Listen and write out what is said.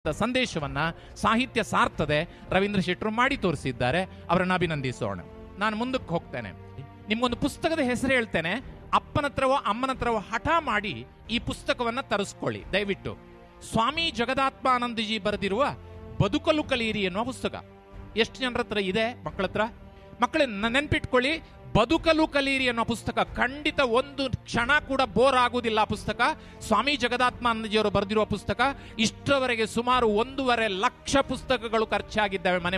ಸಂದೇಶವನ್ನ ಸಾಹಿತ್ಯ ಸಾರ್ತದೆ ರವೀಂದ್ರ ಶೆಟ್ಟರು ಮಾಡಿ ತೋರಿಸಿದ್ದಾರೆ ಅವರನ್ನು ಅಭಿನಂದಿಸೋಣ ನಾನು ಮುಂದಕ್ಕೆ ಹೋಗ್ತೇನೆ ನಿಮ್ಗೊಂದು ಪುಸ್ತಕದ ಹೆಸರು ಹೇಳ್ತೇನೆ ಅಪ್ಪನ ಹತ್ರವೋ ಅಮ್ಮನ ಹತ್ರವೋ ಹಠ ಮಾಡಿ ಈ ಪುಸ್ತಕವನ್ನ ತರಿಸ್ಕೊಳ್ಳಿ ದಯವಿಟ್ಟು ಸ್ವಾಮಿ ಜಗದಾತ್ಮಾನಂದಜಿ ಬರೆದಿರುವ ಬದುಕಲು ಕಲಿಯಿರಿ ಎನ್ನುವ ಪುಸ್ತಕ ಎಷ್ಟು ಜನರ ಹತ್ರ ಇದೆ ಮಕ್ಕಳ ಹತ್ರ ಮಕ್ಕಳ ನೆನ್ಪಿಟ್ಕೊಳ್ಳಿ ಬದುಕಲು ಕಲಿಯಿರಿ ಅನ್ನೋ ಪುಸ್ತಕ ಖಂಡಿತ ಒಂದು ಕ್ಷಣ ಕೂಡ ಬೋರ್ ಆಗುವುದಿಲ್ಲ ಆ ಪುಸ್ತಕ ಸ್ವಾಮಿ ಜಗದಾತ್ಮಾನಂದಜಿಯವರು ಬರೆದಿರುವ ಪುಸ್ತಕ ಇಷ್ಟರವರೆಗೆ ಸುಮಾರು ಒಂದೂವರೆ ಲಕ್ಷ ಪುಸ್ತಕಗಳು ಖರ್ಚಾಗಿದ್ದಾವೆ ಮನೆ